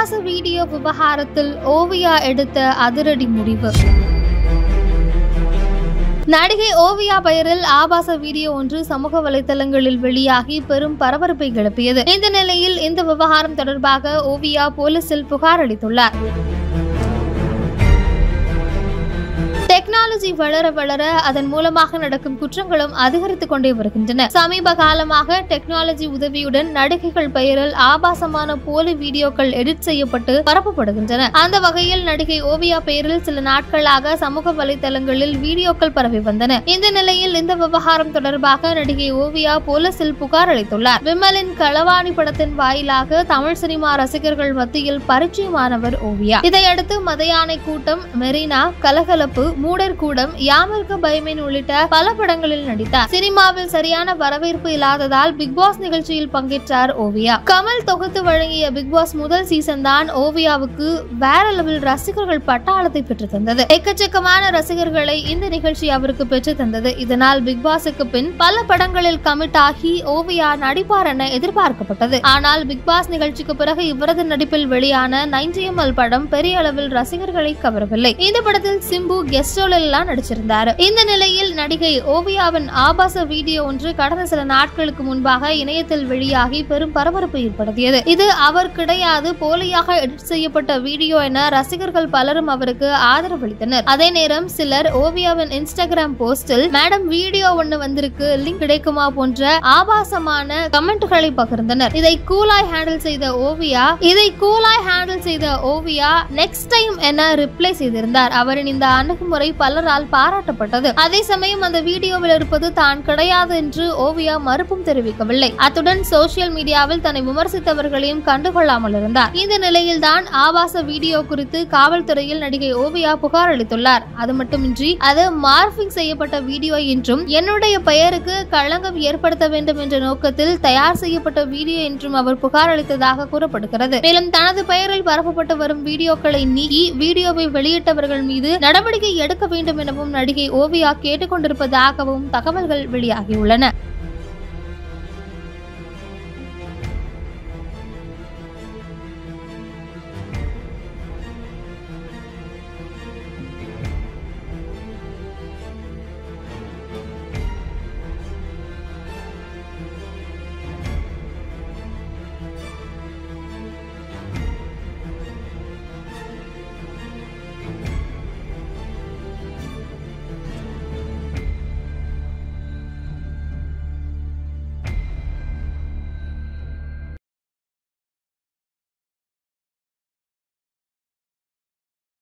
ஆபாச வீடியோ விவகாரத்தில் ஓவியா எடுத்த அதிரடி முடிவு நடிகை ஓவியா பெயரில் ஆபாச வீடியோ ஒன்று சமூக வலைதளங்களில் வெளியாகி பெரும் பரபரப்பை கிளப்பியது இந்த நிலையில் இந்த விவகாரம் தொடர்பாக ஓவியா போலீசில் புகார் அளித்துள்ளார் டெக்னாலஜி வளர வளர அதன் மூலமாக நடக்கும் குற்றங்களும் அதிகரித்துக் கொண்டே வருகின்றன சமீப காலமாக டெக்னாலஜி உதவியுடன் நடிகைகள் பெயரில் ஆபாசமான போலி வீடியோக்கள் எடிட் செய்யப்பட்டு பரப்பப்படுகின்றன அந்த வகையில் நடிகை ஓவியா பெயரில் சில நாட்களாக சமூக வலைதளங்களில் வீடியோக்கள் பரவி வந்தன இந்த நிலையில் இந்த விவகாரம் தொடர்பாக நடிகை ஓவியா போலீசில் புகார் அளித்துள்ளார் விமலின் களவாணி படத்தின் வாயிலாக தமிழ் சினிமா ரசிகர்கள் மத்தியில் பரிச்சயமானவர் ஓவியா இதையடுத்து மதையானை கூட்டம் மெரினா கலகலப்பு மூடர் கூடம் யாமல்க பயமேன் உள்ளிட்ட பல படங்களில் நடித்தார் சினிமாவில் சரியான வரவேற்பு இல்லாததால் பிக் பாஸ் நிகழ்ச்சியில் பங்கேற்றார் ஓவியா கமல் தொகுத்து வழங்கிய பிக் பாஸ் முதல் சீசன் தான் ஓவியாவுக்கு வேற லெவல் ரசிகர்கள் பட்டாளத்தை பெற்று தந்தது எக்கச்சக்கமான ரசிகர்களை இந்த நிகழ்ச்சி அவருக்கு பெற்று தந்தது இதனால் பிக் பாஸுக்கு பின் பல படங்களில் கமிட் ஆகி ஓவியா நடிப்பார் என எதிர்பார்க்கப்பட்டது ஆனால் பிக் பாஸ் நிகழ்ச்சிக்கு பிறகு இவரது நடிப்பில் வெளியான நைன்டிஎம்எல் படம் பெரிய அளவில் ரசிகர்களை கவரவில்லை இந்த படத்தில் சிம்பு கெஸ்ட் ரோலெல்லாம் நடிச்சிருந்தாரு இந்த நிலையில் நடிகை ஓவியாவின் ஆபாச வீடியோ ஒன்று கடந்த சில நாட்களுக்கு முன்பாக இணையத்தில் வெளியாகி பெரும் பரபரப்பு ஏற்படுத்தியது இது அவர் கிடையாது போலியாக எடிட் செய்யப்பட்ட வீடியோ என ரசிகர்கள் பலரும் அவருக்கு ஆதரவளித்தனர் அதே நேரம் சிலர் ஓவியாவின் இன்ஸ்டாகிராம் போஸ்டில் மேடம் வீடியோ ஒண்ணு வந்திருக்கு லிங்க் கிடைக்குமா போன்ற ஆபாசமான கமெண்ட்களை பகிர்ந்தனர் இதை கூலாய் ஹேண்டில் செய்த ஓவியா இதை கூலாய் ஹேண்டில் செய்த ஓவியா நெக்ஸ்ட் டைம் என ரிப்ளை செய்திருந்தார் அவரின் இந்த அணுகுமுறை பலரால் பாராட்டப்பட்டது அதே சமயம் அந்த வீடியோவில் இருப்பது தான் கிடையாது என்று ஓவியா மறுப்பும் தெரிவிக்கவில்லை அத்துடன் சோசியல் மீடியாவில் தன்னை விமர்சித்தவர்களையும் கண்டுகொள்ளாமல் இருந்தார் இந்த நிலையில் தான் ஆபாச வீடியோ குறித்து காவல்துறையில் நடிகை ஓவியா புகார் அளித்துள்ளார் அது மட்டுமின்றி அது மார்பிங் செய்யப்பட்ட வீடியோ என்றும் என்னுடைய பெயருக்கு களங்கம் ஏற்படுத்த வேண்டும் என்ற நோக்கத்தில் தயார் செய்யப்பட்ட வீடியோ என்றும் அவர் புகார் அளித்ததாக கூறப்படுகிறது மேலும் தனது பெயரில் பரப்பப்பட்டு வரும் வீடியோக்களை நீக்கி வீடியோவை வெளியிட்டவர்கள் மீது நடவடிக்கை எடுக்க வேண்டும் எனவும் நடிகை ஓவியா கேட்டுக்கொண்டிருப்பதாகவும் தகவல்கள் வெளியாகியுள்ளன